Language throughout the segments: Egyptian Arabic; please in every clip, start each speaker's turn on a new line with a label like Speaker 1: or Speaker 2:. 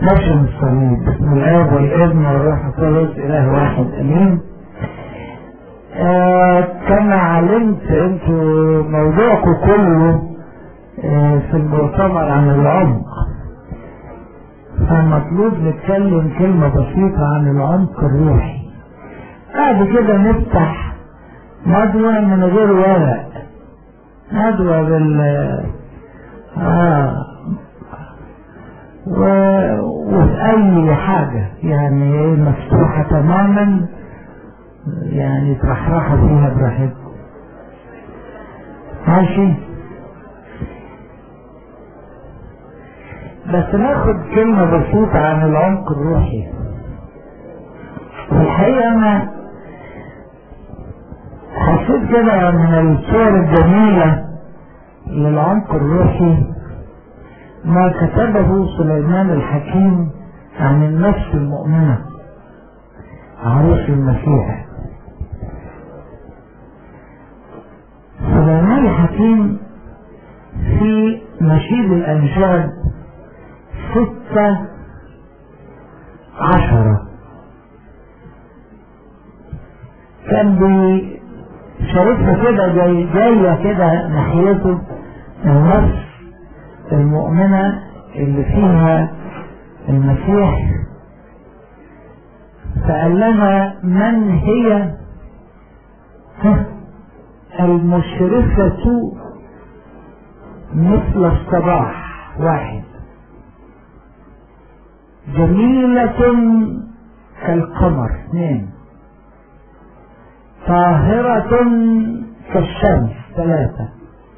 Speaker 1: نشر الصليب بسم الاب والابن والروح القدس اله واحد امين آه كما علمت انتوا موضوعكم كله آه في المؤتمر عن العمق فمطلوب نتكلم كلمة بسيطة عن العمق الروحي بعد كده نفتح ندوة من غير ورق ندوة بال آه و... وفي أي حاجة يعني مفتوحة تماما يعني ترحرحوا فيها براحتكم ماشي بس ناخد كلمة بسيطة عن العمق الروحي والحقيقة أنا حسيت كده من الصور الجميلة للعمق الروحي ما كتبه سليمان الحكيم عن النفس المؤمنة عروس المسيح سليمان الحكيم في نشيد الأنشاد ستة عشرة كان بيشاركها كده جاي جاية كده ناحيته النفس المؤمنة اللي فيها المسيح فقال لها من هي المشرفة مثل الصباح واحد جميلة كالقمر اثنين طاهرة كالشمس ثلاثة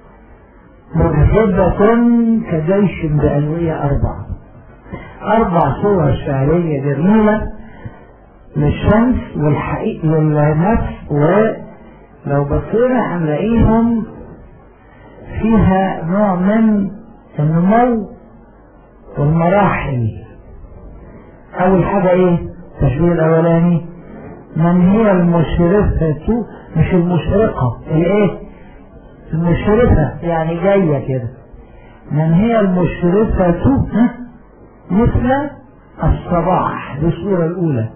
Speaker 1: مرهبة كجيش بألوية أربعة أربع صور شعرية جميلة للشمس والحقيقة للنفس ولو بصينا هنلاقيهم فيها نوع من النمو والمراحل أول حاجة إيه؟ التشبيه الأولاني من هي المشرفة مش المشرقة الإيه؟ المشرفة يعني جاية كده من هي المشرفة مثل الصباح دي الصورة الأولى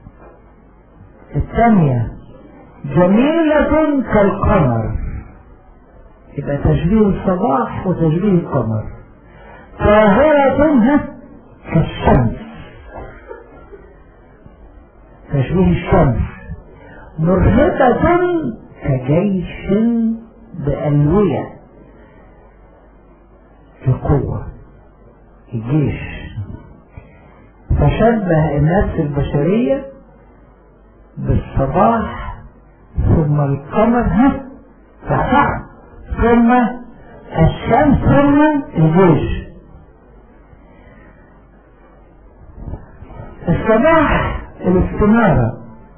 Speaker 1: الثانية جميلة كالقمر يبقى تشبيه الصباح وتشبيه القمر طاهرة كالشمس تشبيه الشمس مرهقة كجيش بألوية القوة الجيش فشبه النفس البشرية بالصباح ثم القمر ها فعفع ثم الشمس ثم الجيش الصباح الاستنارة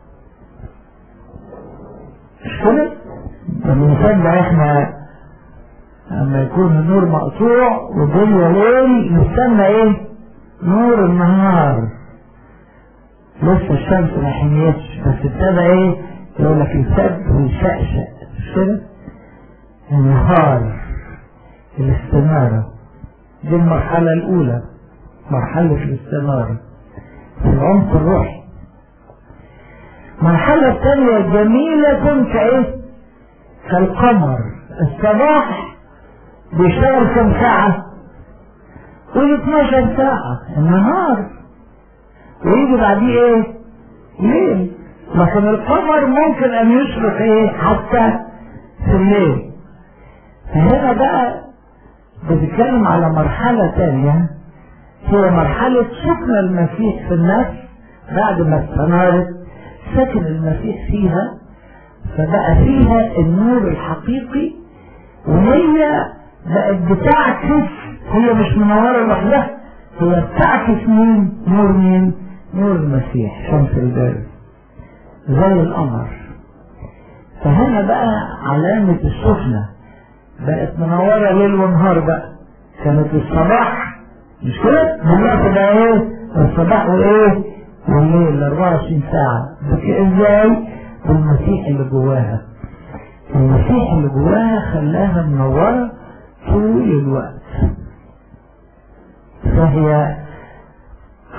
Speaker 1: مش كده؟ المثال ده احنا لما يكون النور مقطوع والدنيا ليل نستنى ايه؟ نور النهار لسه الشمس ما حميتش بس ابتدى ايه؟ يقول لك الفجر ويشقشق مش كده؟ النهار الاستنارة دي المرحلة الأولى مرحلة الاستنارة في العمق الروحي المرحلة الثانية جميلة كإيه؟ كالقمر الصباح بيشتغل كم ساعة؟ قول 12 ساعة النهار ويجي بعديه ايه؟ ليل لكن القمر ممكن ان يشرق ايه؟ حتى في الليل فهنا بقى بتتكلم على مرحلة تانية هي مرحلة سكن المسيح في النفس بعد ما استنارت سكن المسيح فيها فبقى فيها النور الحقيقي وهي بقت بتعكس هي مش منورة لوحدها هي بتعكس مين؟ نور مين؟ نور المسيح شمس البارد زي القمر فهنا بقى علامة السفنة بقت منورة ليل ونهار بقى كانت الصباح مش كده؟ دلوقتي بقى ايه؟ الصباح وايه؟ والليل 24 ساعة بس ازاي؟ بالمسيح اللي جواها المسيح اللي جواها خلاها منورة طول الوقت فهي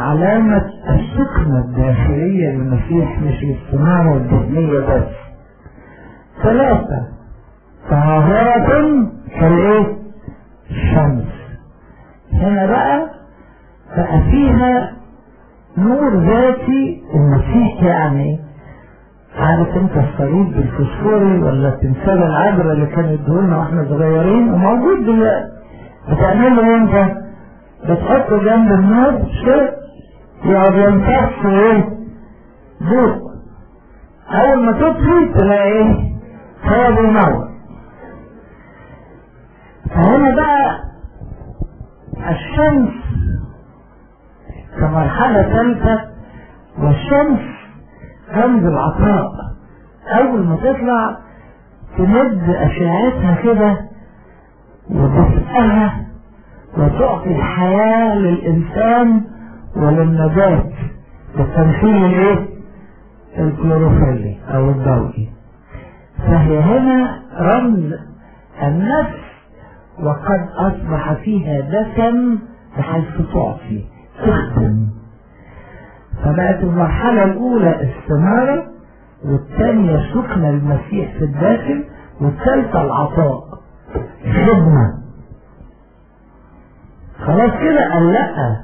Speaker 1: علامة السكنة الداخلية للمسيح مش الاستنارة الذهنية بس ثلاثة طاهرة كالايه؟ الشمس هنا بقى بقى فيها نور ذاتي المسيح يعني عارف انت الصليب بالفوسفوري ولا التمثال العذراء اللي كانوا يدوهولنا واحنا صغيرين وموجود دلوقتي بتعمله انت بتحطه جنب النور شيء يقعد يمتص ايه ضوء اول ما تطفي تلاقي ايه هو بينور فهنا بقى الشمس كمرحلة ثالثة والشمس رمز العطاء أول ما تطلع تمد أشعتها كده وتسقها وتعطي الحياة للإنسان وللنبات بالتمثيل الإيه؟ الكلوروفيلي أو الضوئي فهي هنا رمز النفس وقد أصبح فيها دسم بحيث تعطي تخدم فبقت المرحلة الأولى استمارة والثانية سكن المسيح في الداخل والثالثة العطاء خدمة خلاص كده قال لا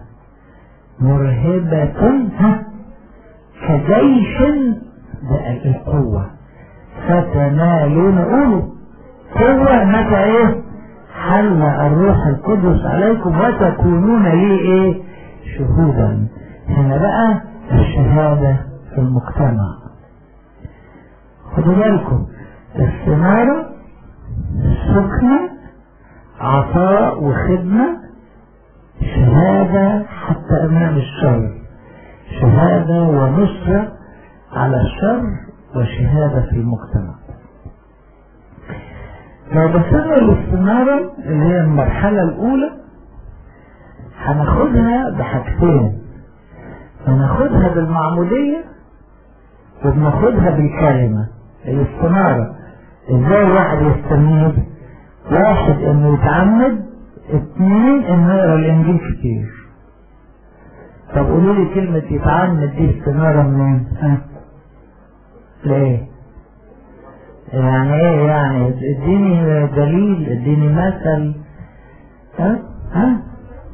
Speaker 1: مرهبة ها كجيش بقى القوة فتنالون قولوا قوة متى ايه حل الروح القدس عليكم وتكونون لي ايه شهودا هنا بقى الشهادة في المجتمع خدوا بالكم استمارة سكنة عطاء وخدمة شهادة حتى أمام الشر شهادة ونصرة على الشر وشهادة في المجتمع لو بصينا الاستمارة اللي هي المرحلة الأولى هناخدها بحاجتين هناخدها بالمعمودية وبناخدها بالكلمة الاستمارة ازاي الواحد يستمير واحد انه يتعمد اثنين انه يقرا الانجيل كتير طب قولوا لي كلمة يتعمد دي استمارة منين؟ ها؟ ليه؟ يعني ايه يعني اديني دليل اديني مثل ها ها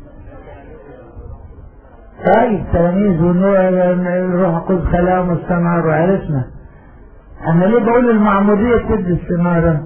Speaker 1: طيب تلاميذ والروح القدس خلاهم واستمعوا وعرفنا انا ليه بقول المعمودية تدي استمارة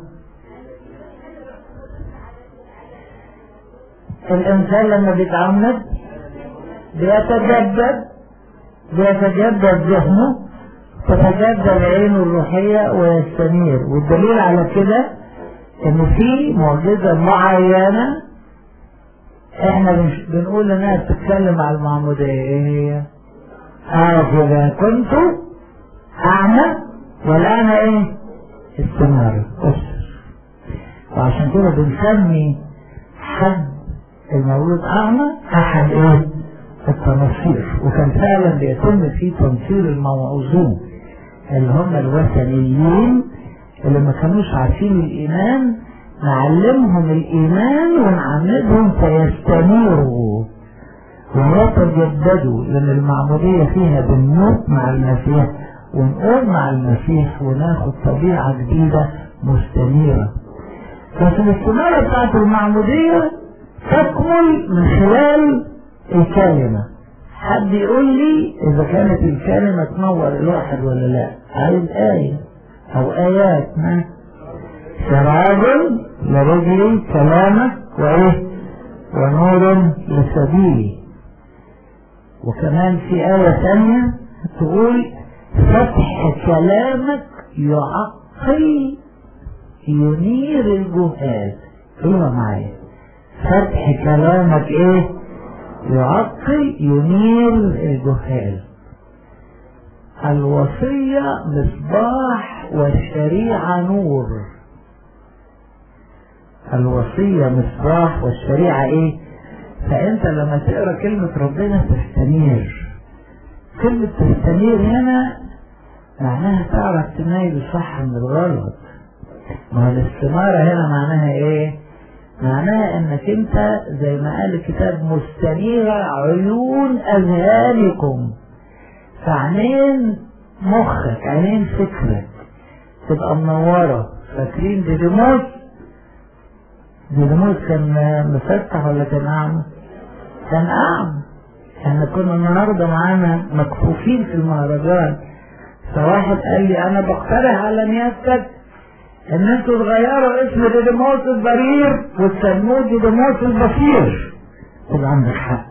Speaker 1: الانسان لما بيتعمد بيتجدد بيتجدد ذهنه تتجدد عينه الروحية ويستنير والدليل على كده ان في معجزة معينة احنا مش بنقول انها بتتكلم على المعمودية ايه هي اه كده كنت اعمى والان ايه استمر ابصر وعشان كده بنسمي حد المولود اعمى احد ايه التنصير وكان فعلا بيتم فيه تنصير الموعوظون اللي هم الوثنيين اللي ما كانوش عارفين الايمان نعلمهم الايمان ونعمدهم فيستنيروا ويتجددوا لان المعمودية فيها بنموت مع المسيح ونقوم مع المسيح وناخد طبيعة جديدة مستنيرة بس الاستمارة بتاعت المعمودية تكمل من خلال الكلمة حد يقول لي اذا كانت الكلمة تنور الواحد ولا لا عايز آية او ايات ما سراج لرجلي كلامك وايه ونور لسبيلي وكمان في آية ثانية تقول فتح كلامك يعقل ينير الجهال ايوه معايا فتح كلامك ايه يعقل ينير الجهال الوصية مصباح والشريعة نور الوصية مصباح والشريعة ايه فانت لما تقرا كلمة ربنا تستنير كلمة تستنير هنا معناها تعرف تميز الصح من الغلط ما الاستمارة هنا معناها ايه معناها انك انت زي ما قال الكتاب مستنير عيون اذهانكم فعينين مخك عينين فكرك تبقى منورة فاكرين ديديموس ديديموس كان مفتح ولا كان أعمى؟ كان أعمى احنا كنا النهاردة معانا مكفوفين في المهرجان فواحد قال لي انا بقترح على نيابتك ان انتوا تغيروا اسم ديديموس الضرير وتسموه ديديموس البصير طب عندك حق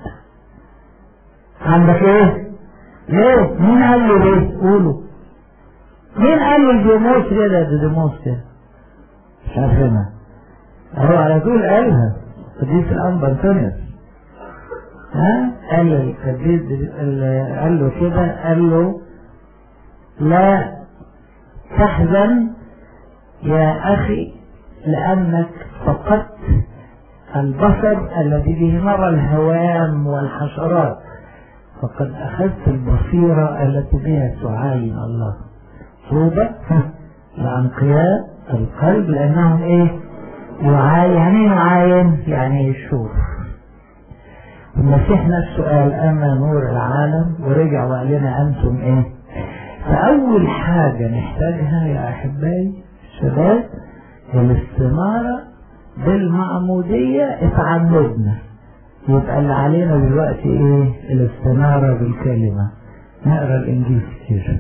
Speaker 1: عندك ايه؟ ليه؟ مين قال له ليه؟ قولوا مين قال له ديديموس كده ديديموس كده؟ مش عارفينها هو على طول قالها قديس الانبا انطونيوس ها قال له القديس قال له كده قال له لا تحزن يا أخي لأنك فقدت البصر الذي به نرى الهوام والحشرات فقد أخذت البصيرة التي بها تعاين الله طوبى لأنقياء القلب لأنهم إيه يعاين يعني يعاين يعني يشوف المسيح نفسه قال أنا نور العالم ورجع وقال لنا أنتم إيه فأول حاجة نحتاجها يا أحبائي الشباب الاستمارة بالمعمودية اتعمدنا يبقى اللي علينا دلوقتي ايه الاستمارة بالكلمة نقرا الانجيل كتير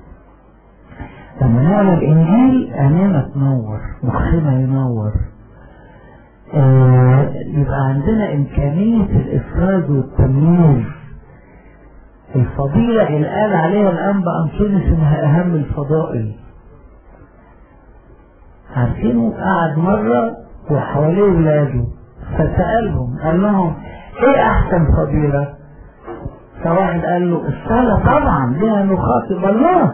Speaker 1: لما نقرا الانجيل عينينا تنور مخنا ينور آه يبقى عندنا امكانية الافراز والتمييز الفضيلة اللي قال عليها الانبا انطونيوس انها اهم الفضائل عارفينه قعد مرة وحواليه ولاده فسألهم قال لهم ايه احسن فضيلة فواحد قال له الصلاة طبعا بها نخاطب الله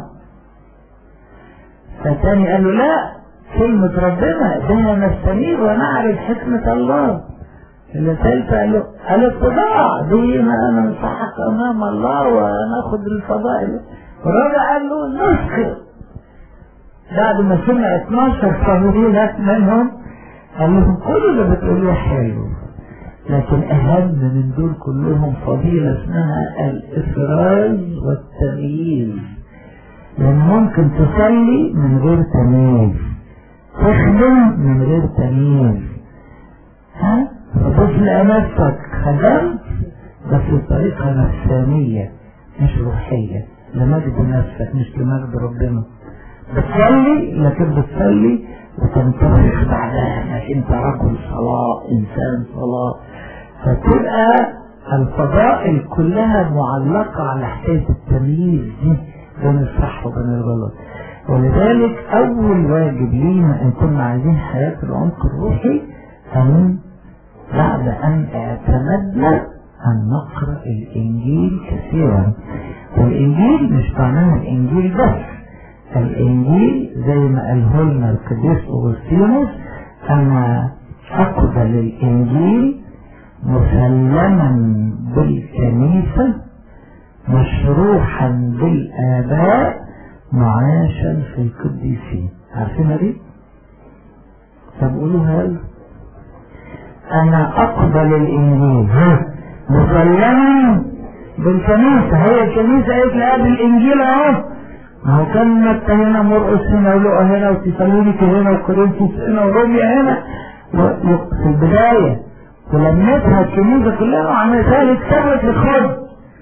Speaker 1: فالتاني قال له لا كلمة ربنا بها نستنير ونعرف حكمة الله الثالثة قال له الاتباع دي ما ننصحك امام الله وناخد الفضائل الرابع قال له نسخر بعد ما سمع 12 فضيلة منهم قال لهم كل اللي بتقولوه حلو لكن أهم من دول كلهم فضيلة اسمها الإفراز والتمييز لأن ممكن تصلي من غير تمييز تخدم من غير تمييز ها فتطلع نفسك خدمت بس بطريقة نفسانية مش روحية لمجد نفسك مش لمجد ربنا بتصلي لكن بتصلي وتنتفخ بعدها انك انت رجل صلاة انسان صلاة فتبقى الفضائل كلها معلقة على حكاية التمييز دي بين الصح وبين الغلط ولذلك أول واجب لينا إن كنا عايزين حياة العمق الروحي أن بعد أن اعتمدنا أن نقرأ الإنجيل كثيرا والإنجيل مش معناه الإنجيل بس الإنجيل زي ما قاله لنا القديس أغسطينوس أنا أقبل الإنجيل مسلما بالكنيسة مشروحا بالآباء معاشا في القديسين عارفين دي؟ طب قولوها يلا أنا أقبل الإنجيل مسلما بالكنيسة هي الكنيسة قالت لي قبل الإنجيل أهو ما هو كان متى هنا مرقس هنا ولقى هنا وتسالونيكي هنا وكورنثوس هنا وروميا هنا في البداية ولمتها الكنيسة كلها وعملتها لي كتابة الخد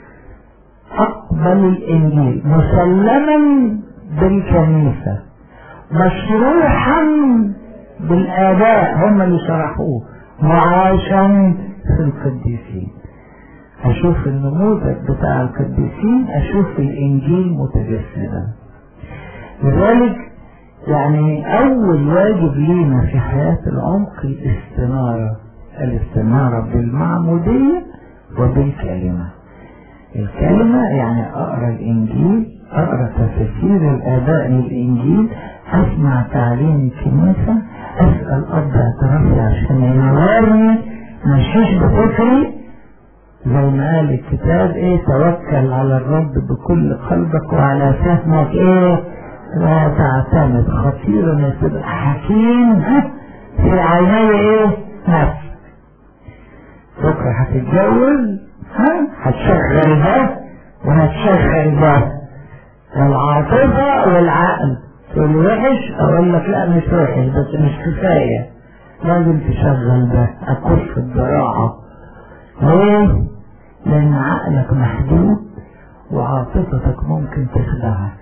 Speaker 1: أقبل الإنجيل مسلما بالكنيسة مشروحا بالآباء هم اللي شرحوه معاشا في القديسين أشوف النموذج بتاع القديسين أشوف الإنجيل متجسدا لذلك يعني أول واجب لينا في حياة العمق الاستنارة الاستنارة بالمعمودية وبالكلمة الكلمة يعني أقرأ الإنجيل أقرأ تفسير الآباء للإنجيل أسمع تعليم الكنيسة أسأل أب اعترافي عشان ينورني مشيش بفكري زي ما قال الكتاب ايه توكل على الرب بكل قلبك وعلى فهمك ايه لا تعتمد خطير ان تبقى حكيم في عيني ايه نفسك بكرة هتتجوز ها هتشغل ده وهتشغل ده العاطفة والعقل تقول وحش اقول لك لا مش وحش بس مش كفاية لازم تشغل ده اكف الضراعة ليه؟ لان عقلك محدود وعاطفتك ممكن تخدعك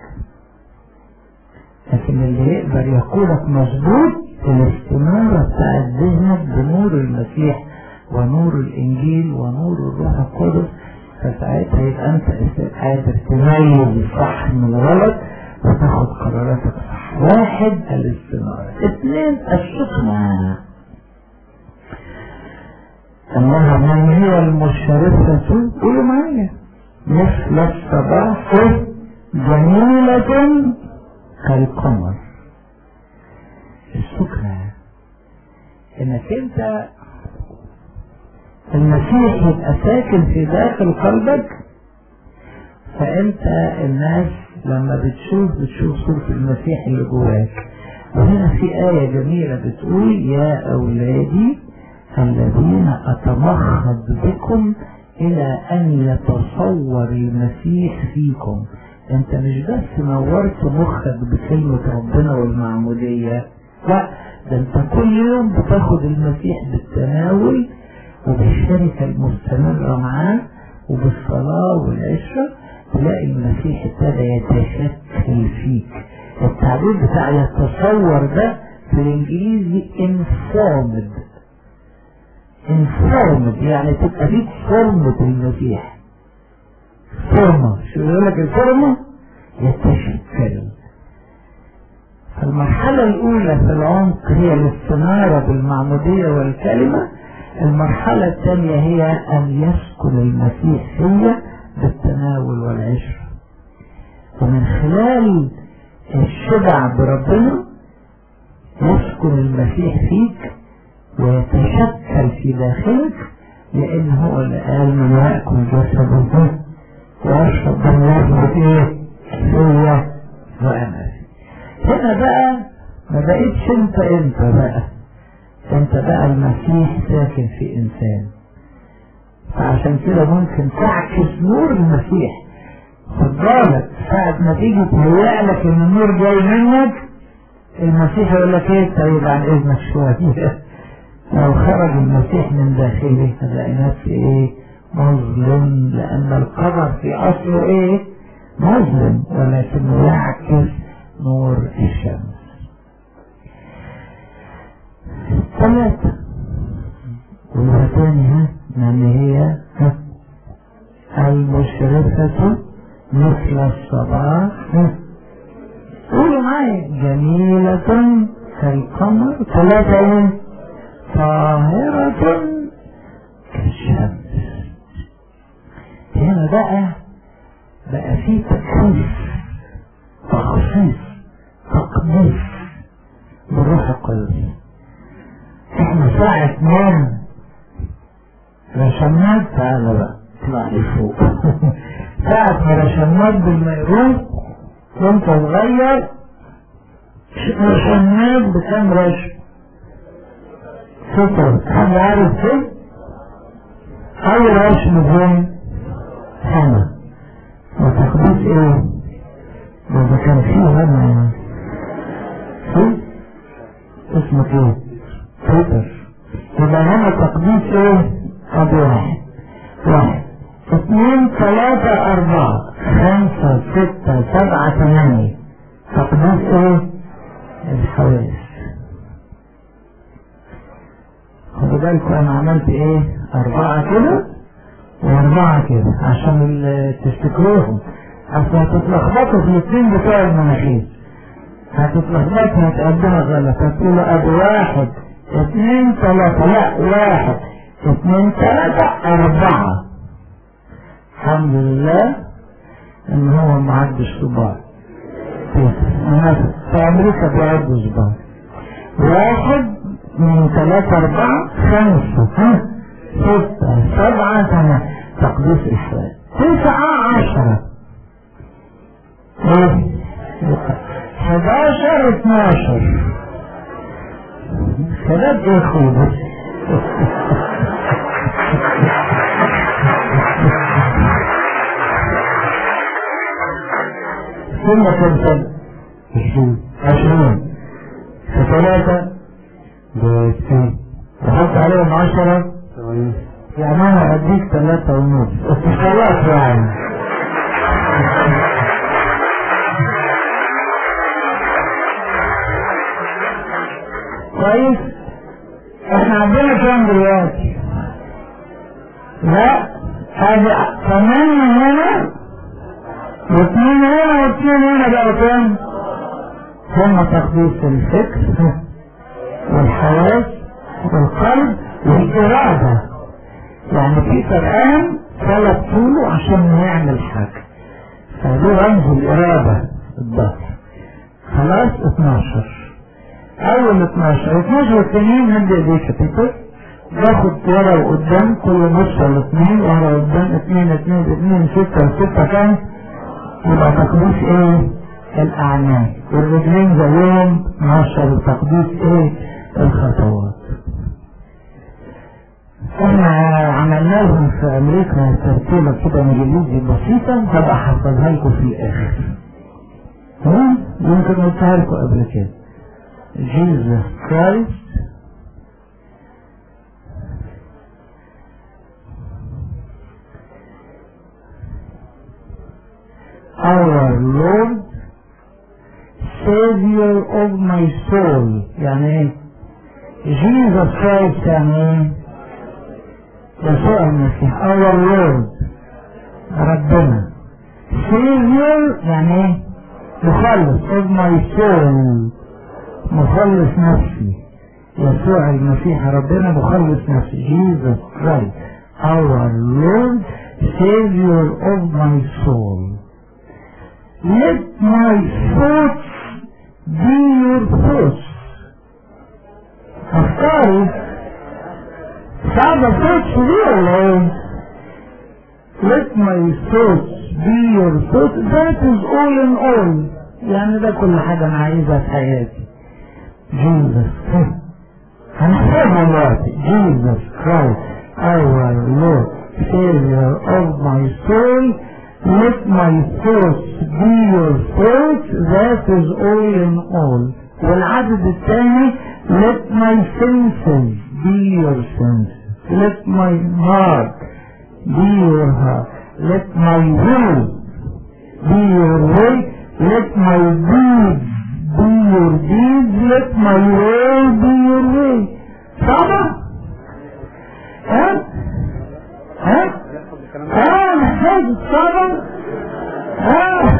Speaker 1: لكن اللي يقدر يقولك مظبوط الاستمارة بتاعت ذهنك بنور المسيح ونور الانجيل ونور الروح القدس فساعتها يبقى انت قادر تميز الصح من الغلط وتاخد قراراتك صح واحد الاستمارة اثنين السكنة انها من هي المشرفة قولوا معايا مثل الصباح جميلة كالقمر السكنة انك انت المسيح يبقى ساكن في داخل قلبك فانت الناس لما بتشوف بتشوف صورة المسيح اللي جواك وهنا في آية جميلة بتقول يا أولادي الذين أتمخض بكم إلى أن يتصور المسيح فيكم أنت مش بس نورت مخك بكلمة ربنا والمعمودية لا ده أنت كل يوم بتاخد المسيح بالتناول وبالشركة المستمرة معاه وبالصلاة والعشرة تلاقي المسيح ابتدى يتشكل فيك التعبير بتاع يتصور ده في الانجليزي informed informed يعني تبقى فيك فورمة المسيح فورمة شو يقول لك الفورمة يتشكل فالمرحلة الأولى في العمق هي الاستنارة بالمعمودية والكلمة المرحلة الثانية هي أن يسكن المسيح فيا بالتناول والعشرة ومن خلال الشبع بربنا يسكن المسيح فيك ويتشكل في داخلك لأن هو اللي قال من يأكل جسده ويشرب دم يثبت إيه فيا وأنا هنا بقى ما بقيتش أنت أنت بقى أنت بقى المسيح ساكن في إنسان فعشان كده ممكن تعكس نور المسيح خد بالك ساعة ما تيجي تهيأ لك ان النور جاي منك المسيح يقول لك ايه طيب عن اذنك شوية لو خرج المسيح من داخلي هلاقي نفسي ايه مظلم لان القدر في اصله ايه مظلم ولكنه يعكس نور الشمس ثلاثة قولها تاني ها من هي ها المشرفة مثل الصباح قولوا معايا جميلة كالقمر ثلاثة ايه طاهرة كالشمس هنا بقى بقى في تكليف تخصيص تقديس بالروح القدس احنا ساعة نام رشمات تعالى بقى اطلع لي فوق ساعة ما رشمات بالميرون وانت صغير رشمات بكام رشم ستر حد عارف فين اي رشم فين سنة وتقديس ايه ده كان فيه هنا في اسمه ايه ستر يبقى هنا تقديس ايه ادي واحد واحد اثنين ثلاثة أربعة خمسة ستة سبعة ثمانية تقديس ايه الحواس خدوا بالكم انا عملت ايه اربعة كده واربعة كده عشان تفتكروهم اصل هتتلخبطوا في الاثنين بتوع المناخير هتتلخبطوا هتقدمها غلط هتقولوا ادي واحد اثنين ثلاثة لا واحد اثنين ثلاثة أربعة الحمد لله إن هو ما عدش صباع في أمريكا بيعدوا صباع واحد من ثلاثة أربعة خمسة ها ستة سبعة ثمانية تقديس إسرائيل تسعة عشرة ايه حداشر اتناشر شباب ايه خالص ثم تنسل
Speaker 2: عشرين
Speaker 1: عشرين فثلاثة
Speaker 2: بستين
Speaker 1: وحط عليهم عشرة
Speaker 2: ثمانين
Speaker 1: يعني انا هديك ثلاثة ونص بس خلاص يعني كويس احنا عندنا كام دلوقتي لا هذه ثمانية هنا واثنين هنا واثنين هنا بقوا كام هم تقديس الفكر والحواس والقلب والإرادة يعني في فرقان طلب طوله عشان يعمل حاجة فده رمز الإرادة الظهر خلاص 12 أول 12 12 التانيين هدي ايديك يا بيتر باخد ورا وقدام كل نص على اثنين ورا قدام اثنين اثنين اثنين ستة وستة كام يبقى تقديس ايه الأعمال والرجلين زيهم 12 تقديس ايه الخطوات احنا عملنا لهم في امريكا ترتيبة كده انجليزي بسيطة هبقى احفظها لكم في الاخر تمام يمكن قلتها لكم قبل كده Jesus Christ our Lord Savior of my soul يعني ايه Jesus Christ يعني ايه يسوع المسيح our Lord ربنا Savior يعني ايه مخلص of my soul مخلص نفسي يسوع المسيح ربنا مخلص نفسي Jesus Christ our Lord Savior of my soul let my thoughts be your thoughts أفكاري صعبة thoughts دي ولا ايه؟ let my thoughts be your thoughts that is all in all يعني ده كل حاجة أنا عايزها في حياتي Jesus هنحفظها دلوقتي Jesus Christ our Lord Savior of my soul let my thoughts be your thoughts that is all in all والعدد الثاني let my senses be your senses let my heart be your heart let my will be your will let my deeds be your deeds let my way be your way صعبة؟ ها؟ ها؟ ها محتاج صعبة؟ ها؟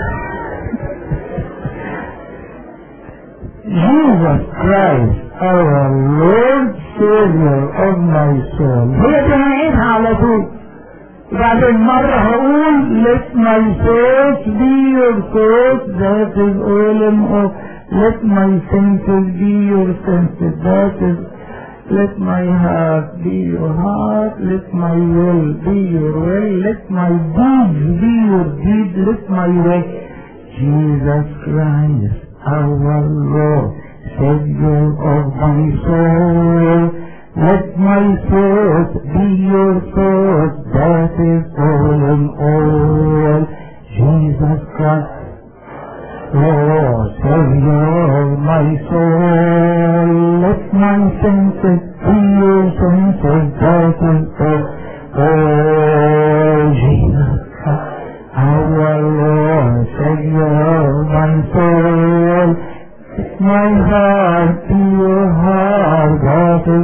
Speaker 1: Jesus Christ our Lord Savior of my soul هي دي هنعيدها على طول بعدين مرة هقول let my thoughts be your thoughts that is all in all let my senses be your senses that is let my heart be your heart let my will be your will let my deeds be your deeds let my way Jesus Christ our Lord Savior of my soul let my thoughts be your thoughts, that is all in all. Jesus Christ, Lord, Savior of my soul, let my senses be your senses, that is all. Oh, Jesus Christ, our Lord, Savior of my soul, let my heart be your heart, that is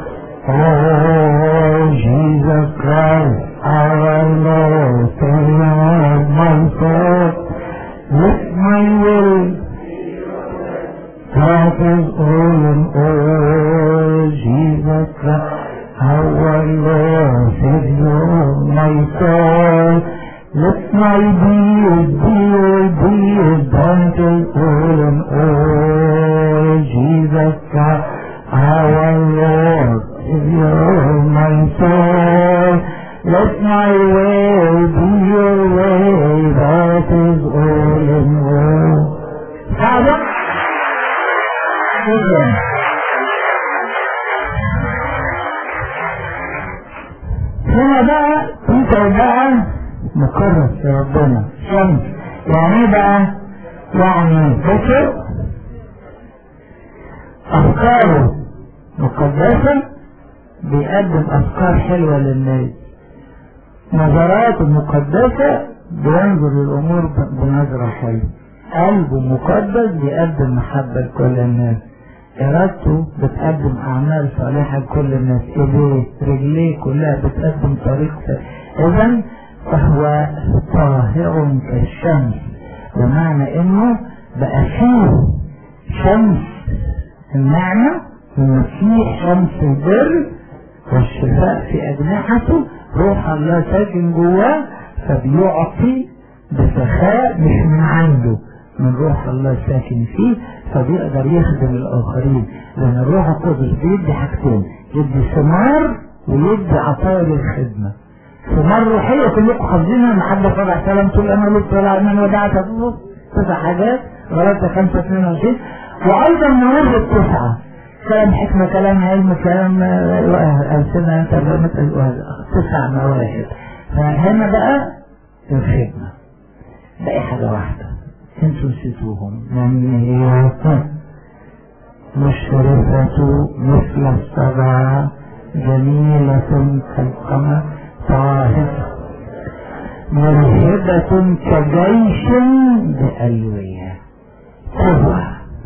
Speaker 1: Oh, Jesus Christ, our Lord, Savior of my soul, let my will, that is all in all, Jesus Christ, our Lord, Savior of my soul, let my deed be your deed, that is all in all, Jesus Christ, our Lord, Savior my soul. Let my way be your way, that is all in all. هذا شكرا ربنا شمس يعني ايه بقى يعني بكر افكاره مقدسة بيقدم افكار حلوة للناس نظراته مقدسة بينظر للامور بنظرة حلوة قلبه مقدس بيقدم محبة لكل الناس ارادته بتقدم اعمال صالحة لكل الناس ايديه رجليه كلها بتقدم طريق اذا فهو طاهر كالشمس بمعنى انه بقى فيه شمس النعمة المسيح شمس البر والشفاء في اجنحته روح الله ساكن جواه فبيعطي بسخاء مش من عنده من روح الله ساكن فيه فبيقدر يخدم الاخرين لان الروح القدس بيدي حاجتين يدي ثمار ويدي عطايا للخدمه ثمار روحيه كلكم حافظينها ان حد فرع سلام طول انا لسه طلع من ودعت تسع حاجات غلطه 5 22 وايضا مواهب التسعه كلام حكمه كلام علم كلام السنه ترجمه تسع مواهب فهنا بقى الخدمه باقي حاجه واحده انتوا نسيتوهم يعني مشرفة مثل السبع جميلة كالقمر طاهرة مرهبة كجيش بألوية قوة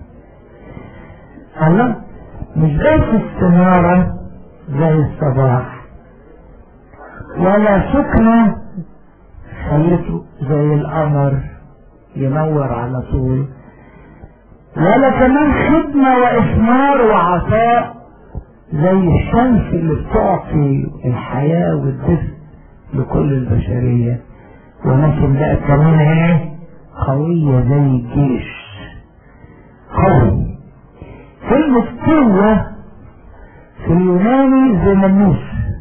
Speaker 1: الله مش بس استنارة زي الصباح ولا سكنة خلته زي القمر ينور على طول ولا كمان خدمة وإثمار وعطاء زي الشمس اللي بتعطي الحياة والدفء لكل البشرية ولكن بقت كمان ايه قوية زي الجيش قوي كلمة قوة في اليوناني زناميس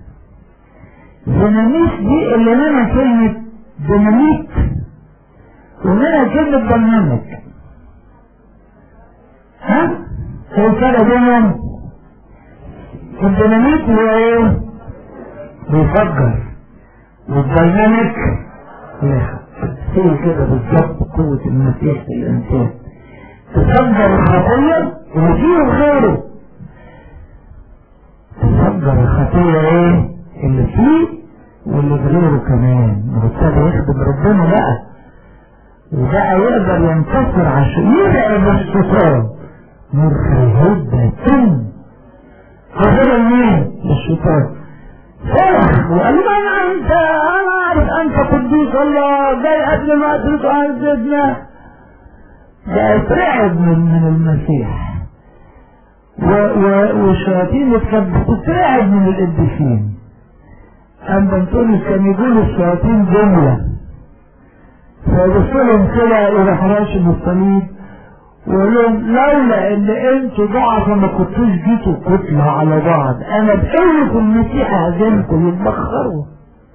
Speaker 1: زناميس دي اللي منها كلمة ديناميت ومنها كلمة ديناميك ها؟ هو كده بينهم الديناميت هو ايه؟ بيفجر والديناميك هي كده بالظبط قوة المسيح في الإنسان تفجر الخطية وفيه غيره تفجر الخطية ايه؟ اللي فيه واللي غيره كمان وابتدى يخدم ربنا بقى وبقى يقدر ينتصر عشان يرعب الشيطان مرهبة قادرة مين؟ الشيطان فرح وقال له انا انت انا عارف انت قدوس الله جاي قبل ما ادرك عن سيدنا ده اترعب من من المسيح و و والشياطين كانت بتترعب من القديسين اما انطونيوس كان يقول الشياطين جمله فيبص لهم كده يروح راشم الصليب ويقول لهم لولا ان انتوا ضعفة ما كنتوش جيتوا كتلة على بعض انا بقوة المسيح هزمكم يتبخروا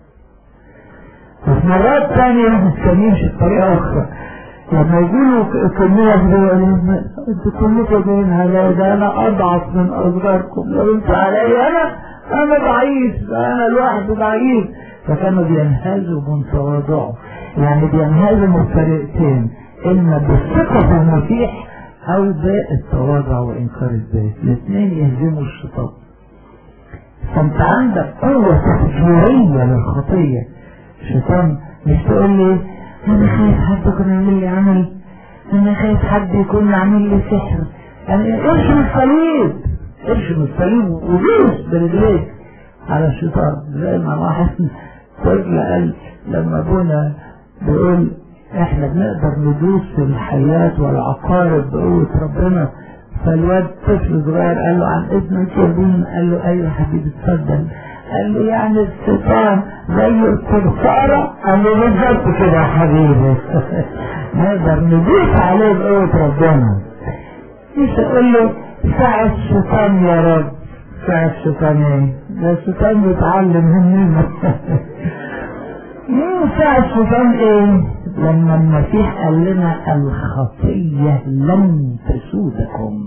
Speaker 1: وفي مرات تانية ما تتكلمش بطريقة اخرى لما يقولوا كلنا انتوا كلكم جايين عليا ده انا اضعف من اصغركم لو انتوا عليا انا انا ضعيف انا لوحدي ضعيف فكانوا بينهزوا من تواضعه يعني بينهزوا من طريقتين اما بالثقة في المسيح او بالتواضع وانكار الذات الاثنين يهزموا الشيطان فانت عندك قوة تفجيرية للخطية الشيطان مش تقول لي انا خايف حد يكون يعمل لي عمل انا خايف حد يكون يعمل لي سحر يعني ارشم الصليب ارشم الصليب ودوس برجليك على الشيطان زي ما واحد طفل قال لما ابونا بيقول احنا بنقدر ندوس في الحياة والعقارب بقوة ربنا فالواد طفل صغير قال له عن اذنك يا ابونا قال له ايوه حبيبي اتفضل قال له يعني الشيطان زي الصرصارة قال له بالظبط كده يا حبيبي نقدر ندوس عليه بقوة ربنا مش اقول له ساعة الشيطان يا رب ساعة الشيطان ايه ده الشيطان بيتعلم مننا ساعة الشيطان ايه لما المسيح قال لنا الخطية لن تسودكم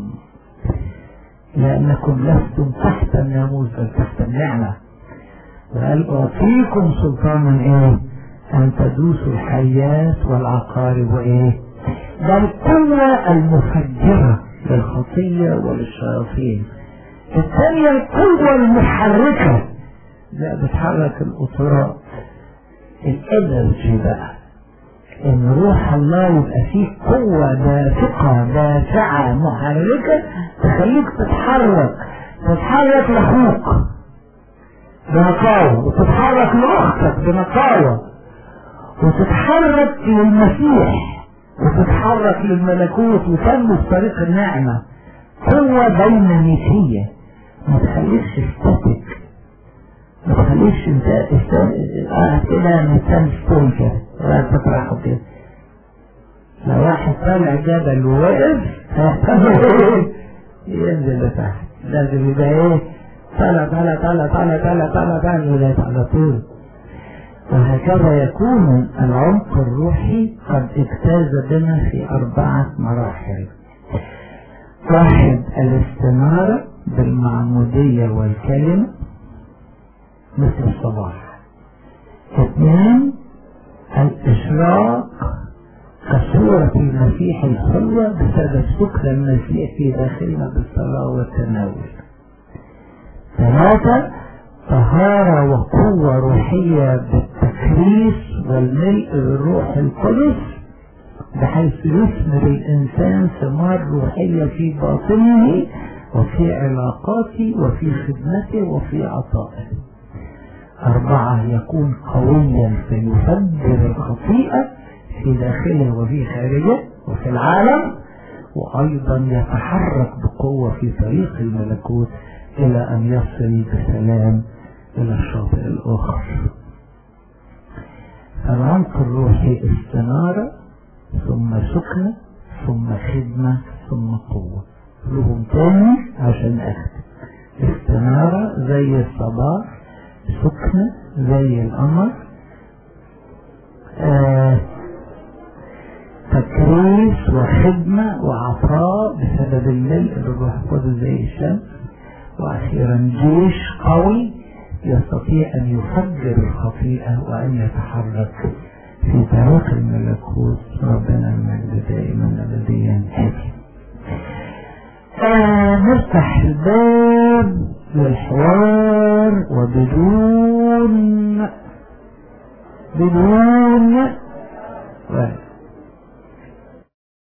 Speaker 1: لأنكم لستم تحت الناموس بل تحت النعمة وقال أعطيكم سلطانا إيه أن تدوسوا الحيات والعقارب وإيه ده القوة المفجرة للخطية وللشياطين الثانية القوة المحركة لا بتحرك القطرات الانرجي بقى ان روح الله يبقى فيه قوة دافقة دافعة محركة تخليك تتحرك تتحرك لاخوك بنقاوة وتتحرك لاختك بنقاوة وتتحرك للمسيح وتتحرك للملكوت وتنمو في طريق النعمة قوة ديناميكية ما تخليكش استاتيك ما تخليكش انت قاعد كده انسان ستون كده ولا تطرحه كده لو واحد طالع جبل ووقف ينزل لتحت لازم يبقى ايه طالع طالع طالع طالع طالع طالع طالع لغايه على طول وهكذا يكون العمق الروحي قد اجتاز بنا في أربعة مراحل واحد الاستنارة بالمعمودية والكلمة مثل الصباح اثنين الإشراق كصورة المسيح الحلوة بسبب سكر المسيح في داخلنا بالصلاة والتناول ثلاثة طهارة وقوة روحية بالتكريس والملء بالروح القدس بحيث يثمر الإنسان ثمار روحية في باطنه وفي علاقاته وفي خدمته وفي عطائه أربعة يكون قويا فيفجر الخطيئة في داخله وفي خارجه وفي العالم وأيضا يتحرك بقوة في طريق الملكوت إلى أن يصل بسلام إلى الشاطئ الآخر فالعمق الروحي استنارة ثم سكنة ثم خدمة ثم قوة لهم تاني عشان أختم استنارة زي الصباح سكنة زي القمر آه تكريس وخدمة وعطاء بسبب الملء بالروح القدس زي الشمس وأخيرا جيش قوي يستطيع أن يفجر الخطيئة وأن يتحرك في طريق الملكوت ربنا المجد دائما أبديا آمين آه نفتح الباب للحوار وبدون بدون